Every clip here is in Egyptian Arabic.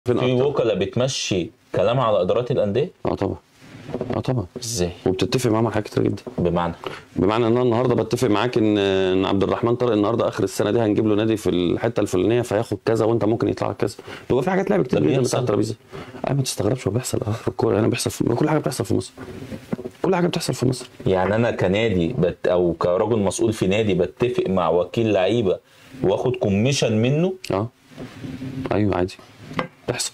فين في اكتر وكلاء بتمشي كلامها على ادارات الانديه اه طبعا اه طبعا ازاي وبتتفق معاهم على حاجات كتير جدا بمعنى بمعنى ان انا النهارده بتفق معاك ان ان عبد الرحمن طارق النهارده اخر السنه دي هنجيب له نادي في الحته الفلانيه فياخد كذا وانت ممكن يطلع لك كذا يبقى في حاجات لعبه كتير ده جدا بيحصل. بتاعت الترابيزه اي ما تستغربش هو بيحصل اه في الكوره يعني بيحصل في كل حاجه بتحصل في مصر كل حاجه بتحصل في مصر يعني انا كنادي بت او كرجل مسؤول في نادي بتفق مع وكيل لعيبه واخد كوميشن منه اه ايوه عادي بتحصل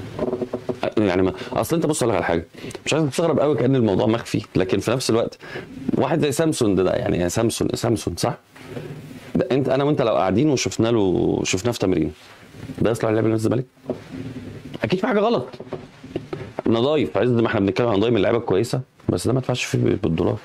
يعني ما اصل انت بص أقول لك على حاجه مش عايز تستغرب قوي كان الموضوع مخفي لكن في نفس الوقت واحد زي سامسون ده, ده يعني سامسون سامسون صح؟ ده انت انا وانت لو قاعدين وشفنا له شفناه في تمرين ده يصلح لعب نادي الزمالك؟ اكيد في حاجه غلط نضايف عايز ما احنا بنتكلم عن نضايف من اللعيبه الكويسه بس ده ما تدفعش فيه بالدولار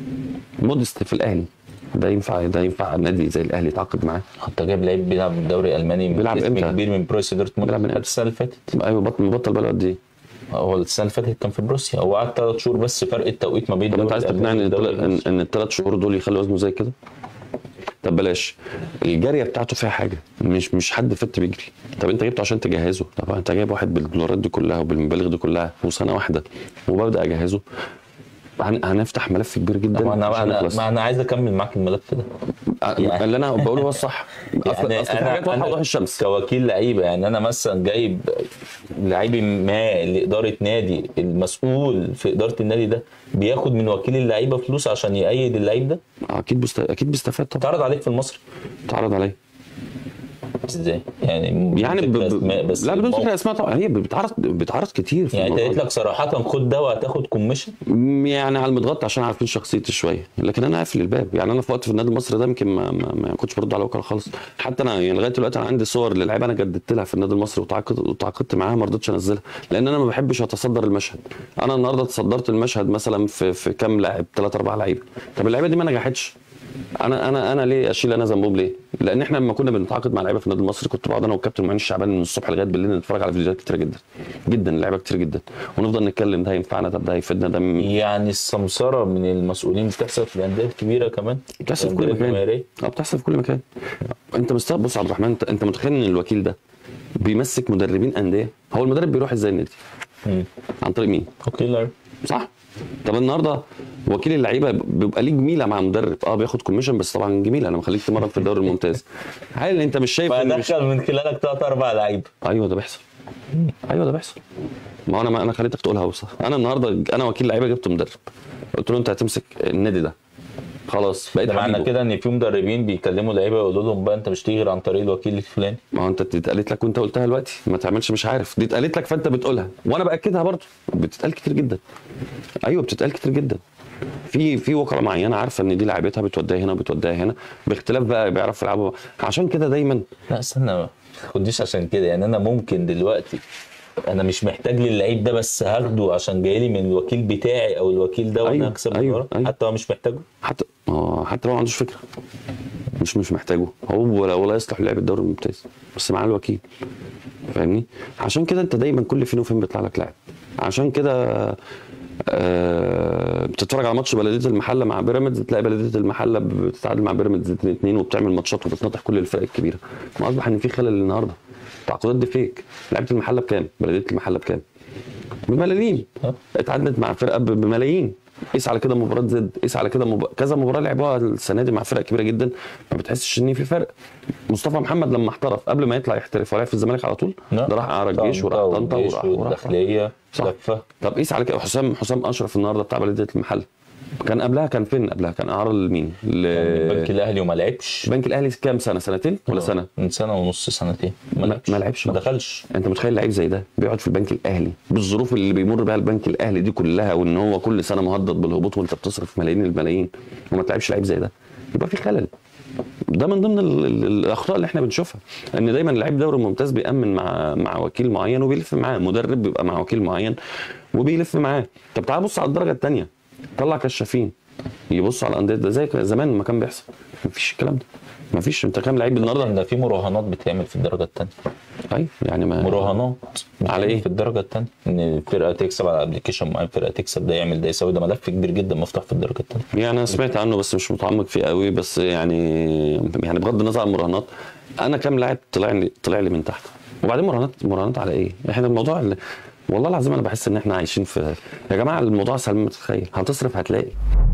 مودست في الاهلي ده ينفع ده ينفع نادي زي الاهلي يتعاقد معاه انت جايب لعيب بيلعب في الدوري الالماني بيلعب اسم امتى؟ كبير من بروسيا دورتموند بيلعب من امتى؟ السنه اللي فاتت ايوه بطل مبطل بقى له قد ايه؟ هو السنه اللي فاتت كان في بروسيا هو قعد ثلاث شهور بس فرق التوقيت ما بين طب انت الدوري عايز تقنعني ان الألماني التل- والدوري ان, إن الثلاث شهور دول يخلوا وزنه زي كده؟ طب بلاش الجاريه بتاعته فيها حاجه مش مش حد فت بيجري طب انت جبته عشان تجهزه طب انت جايب واحد بالدولارات دي كلها وبالمبالغ دي كلها وسنه واحده وببدا اجهزه هن- هنفتح ملف كبير جدا ما انا عشان انا نخلص. ما انا عايز اكمل معاك الملف ده يعني- اللي انا بقوله هو الصح اصل يعني اصل في حاجات واضحه وضوح الشمس كوكيل لعيبه يعني انا مثلا جايب لعيب ما لاداره نادي المسؤول في اداره النادي ده بياخد من وكيل اللعيبه فلوس عشان يأيد اللعيب ده اكيد بست... اكيد بيستفاد طبعا اتعرض عليك في المصري اتعرض عليه ازاي يعني يعني ب... بدون ذكر ب... أسماء، بس لا بدون الموقف- ذكر اسماء طبعا هي بتعرض بتعرض كتير في يعني انت الموضوع قلت ده. لك صراحه خد ده وهتاخد كوميشن يعني على المتغطى عشان عارفين شخصيتي شويه لكن انا قافل الباب يعني انا في وقت في النادي المصري ده يمكن ما, ما, ما كنتش برد على وكلاء خالص حتى انا يعني لغايه دلوقتي انا عندي صور للعيبه انا جددت لها في النادي المصري وتعاقدت وتعاقدت معاها ما رضيتش انزلها لان انا ما بحبش اتصدر المشهد انا النهارده تصدرت المشهد مثلا في في كام لاعب ثلاث اربع لعيبه طب اللعيبه دي ما نجحتش انا انا انا ليه اشيل انا ذنبهم ليه؟ لان احنا لما كنا بنتعاقد مع لعيبه في النادي المصري كنت بقعد انا والكابتن معين الشعبان من الصبح لغايه بالليل نتفرج على فيديوهات كتيره جدا جدا لعيبه كتير جدا ونفضل نتكلم ده هينفعنا طب ده هيفيدنا ده م- يعني السمسره من المسؤولين بتحصل في الانديه الكبيره كمان بتحصل في كل الأندية مكان الجماهيرية. اه بتحصل في كل مكان انت مستغرب بص يا عبد الرحمن انت, انت متخيل ان الوكيل ده بيمسك مدربين انديه هو المدرب بيروح ازاي النادي مم. عن طريق مين وكيل لعيبة. صح طب النهارده وكيل اللعيبه بيبقى ليه جميله مع مدرب اه بياخد كوميشن بس طبعا جميله انا مخليك تمرن في الدوري الممتاز هل انت مش شايف ان مش... فدخل من خلالك ثلاث اربع لعيبه ايوه ده بيحصل ايوه ده بيحصل ما هو انا ما انا خليتك تقولها وصح انا النهارده انا وكيل لعيبه جبت مدرب قلت له انت هتمسك النادي ده خلاص بقيت ده معنى حبيبه. كده ان في مدربين بيكلموا لعيبه يقولوا لهم بقى انت مش تيجي غير عن طريق الوكيل الفلاني ما هو انت اتقالت لك وانت قلتها دلوقتي ما تعملش مش عارف دي اتقالت لك فانت بتقولها وانا باكدها برضه بتتقال كتير جدا ايوه بتتقال كتير جدا في في وكلاء معينه عارفه ان دي لعيبتها بتوديها هنا وبتوديها هنا باختلاف بقى بيعرفوا يلعبوا عشان كده دايما لا استنى ما تاخدنيش عشان كده يعني انا ممكن دلوقتي انا مش محتاج للعيب ده بس هاخده عشان جاي لي من الوكيل بتاعي او الوكيل ده وانا أيوة، هكسب أيوة، النهارده أيوة. حتى هو مش محتاجه حتى ما هو حتى لو ما عندوش فكره مش مش محتاجه هو ولا ولا يصلح لعب الدوري الممتاز بس معاه الوكيل فاهمني عشان كده انت دايما كل فين وفين بيطلع لك لاعب عشان كده آه بتتفرج على ماتش بلديه المحله مع بيراميدز تلاقي بلديه المحله بتتعادل مع بيراميدز 2 2 وبتعمل ماتشات وبتنطح كل الفرق الكبيره ما اصبح ان في خلل النهارده التعاقدات دي فيك لعيبه المحله بكام؟ بلديه المحله بكام؟ بملاليم ها؟ اتعادلت مع فرقه ب- بملايين قيس على كده مباراه زد قيس على كده مب... كذا مباراه لعبوها السنه دي مع فرق كبيره جدا ما بتحسش ان في فرق مصطفى محمد لما احترف قبل ما يطلع يحترف ولعب في الزمالك على طول لا. ده راح اعرى الجيش وراح طنطا والجيش وراح وراح والداخليه صح. لفه طب قيس على كده حسام حسام اشرف النهارده بتاع بلديه المحل كان قبلها كان فين قبلها كان اعاره لمين؟ البنك ل... الاهلي وما لعبش البنك الاهلي كام سنه سنتين ولا سنه؟ من سنه ونص سنتين ما- لعبش. ما لعبش. ما دخلش انت متخيل لعيب زي ده بيقعد في البنك الاهلي بالظروف اللي بيمر بها البنك الاهلي دي كلها وان هو كل سنه مهدد بالهبوط وانت بتصرف ملايين الملايين وما تلعبش لعيب زي ده يبقى في خلل ده من ضمن ال- ال- الاخطاء اللي احنا بنشوفها ان دايما لعيب دوري ممتاز بيامن مع مع وكيل معين وبيلف معاه مدرب بيبقى مع وكيل معين وبيلف معاه طب تعال بص على الدرجه الثانيه طلع كشافين يبصوا على الانديه ده زي زمان ما كان بيحصل مفيش الكلام ده مفيش انت كام لعيب النهارده ده في مراهنات بتعمل في الدرجه الثانيه ايوه يعني ما مراهنات على ايه؟ في الدرجه الثانيه ان الفرقه تكسب على ابلكيشن معين فرقه تكسب ده يعمل ده يسوي ده ملف كبير جدا مفتوح في الدرجه الثانيه يعني انا سمعت عنه بس مش متعمق فيه قوي بس يعني يعني بغض النظر عن المراهنات انا كام لاعب طلع لي طلع لي من تحت وبعدين مراهنات مراهنات على ايه؟ احنا الموضوع اللي والله العظيم انا بحس ان احنا عايشين في يا جماعه الموضوع اسهل مما تتخيل هتصرف هتلاقي